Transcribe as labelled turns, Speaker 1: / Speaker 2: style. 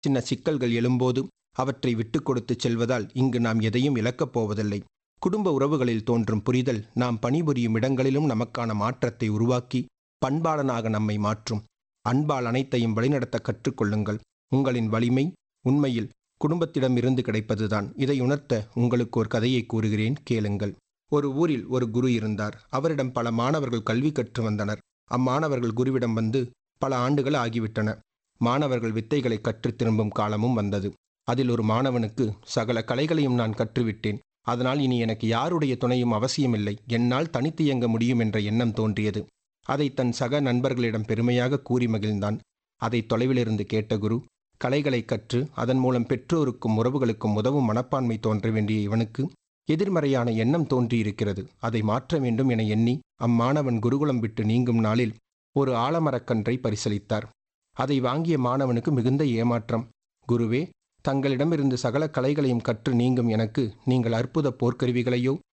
Speaker 1: சின்ன சிக்கல்கள் எழும்போது அவற்றை விட்டுக் கொடுத்துச் செல்வதால் இங்கு நாம் எதையும் இழக்கப் போவதில்லை குடும்ப உறவுகளில் தோன்றும் புரிதல் நாம் பணிபுரியும் இடங்களிலும் நமக்கான மாற்றத்தை உருவாக்கி பண்பாளனாக நம்மை மாற்றும் அன்பால் அனைத்தையும் வழிநடத்த கற்றுக்கொள்ளுங்கள் உங்களின் வலிமை உண்மையில் குடும்பத்திடம் இருந்து கிடைப்பதுதான் இதை உணர்த்த உங்களுக்கு ஒரு கதையை கூறுகிறேன் கேளுங்கள் ஒரு ஊரில் ஒரு குரு இருந்தார் அவரிடம் பல மாணவர்கள் கல்வி கற்று வந்தனர் அம்மாணவர்கள் குருவிடம் வந்து பல ஆண்டுகள் ஆகிவிட்டன மாணவர்கள் வித்தைகளை கற்றுத் திரும்பும் காலமும் வந்தது அதில் ஒரு மாணவனுக்கு சகல கலைகளையும் நான் கற்றுவிட்டேன் அதனால் இனி எனக்கு யாருடைய துணையும் அவசியமில்லை என்னால் தனித்து இயங்க முடியும் என்ற எண்ணம் தோன்றியது அதை தன் சக நண்பர்களிடம் பெருமையாக கூறி மகிழ்ந்தான் அதை தொலைவிலிருந்து கேட்ட குரு கலைகளை கற்று அதன் மூலம் பெற்றோருக்கும் உறவுகளுக்கும் உதவும் மனப்பான்மை தோன்ற வேண்டிய இவனுக்கு எதிர்மறையான எண்ணம் தோன்றியிருக்கிறது அதை மாற்ற வேண்டும் என எண்ணி அம்மாணவன் குருகுலம் விட்டு நீங்கும் நாளில் ஒரு ஆலமரக்கன்றை பரிசளித்தார் அதை வாங்கிய மாணவனுக்கு மிகுந்த ஏமாற்றம் குருவே தங்களிடமிருந்து சகல கலைகளையும் கற்று நீங்கும் எனக்கு நீங்கள் அற்புத போர்க்கருவிகளையோ